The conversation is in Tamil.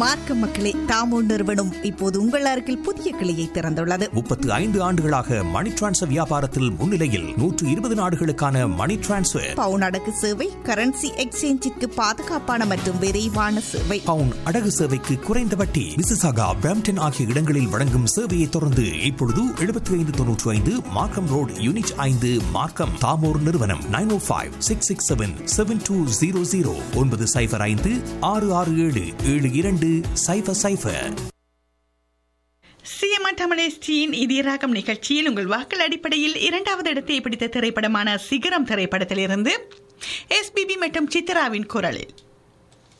மார்க்க மக்களே தாமோ நிறுவனம் இப்போது உங்கள் அருகில் புதிய கிளையை திறந்துள்ளது முப்பத்து ஐந்து ஆண்டுகளாக மணி டிரான்ஸ்ஃபர் வியாபாரத்தில் முன்னிலையில் நூற்று இருபது நாடுகளுக்கான மணி டிரான்ஸ்ஃபர் பவுன் அடகு சேவை கரன்சி எக்ஸ்சேஞ்சிற்கு பாதுகாப்பான மற்றும் விரைவான சேவை பவுன் அடகு சேவைக்கு குறைந்த வட்டி மிசிசாகா பிராம்டன் ஆகிய இடங்களில் வழங்கும் சேவையை தொடர்ந்து இப்பொழுது எழுபத்தி ஐந்து தொன்னூற்றி ஐந்து மார்க்கம் ரோடு யூனிட் ஐந்து மார்க்கம் தாமோர் நிறுவனம் nine O five six six seven seven two zero zero ஒன்பது சைஃபர் ஐந்து ஆறு ஆறு ஏழு ஏழு இரண்டு சைஃபர் சைஃபர் சிஎம்ஆர் தமிழேஸ்டியின் இதயராகம் நிகழ்ச்சியில் உங்கள் வாக்கள் அடிப்படையில் இரண்டாவது இடத்தை பிடித்த திரைப்படமான சிகரம் திரைப்படத்திலிருந்து எஸ்பிபி மற்றும் சித்ராவின் குரலில்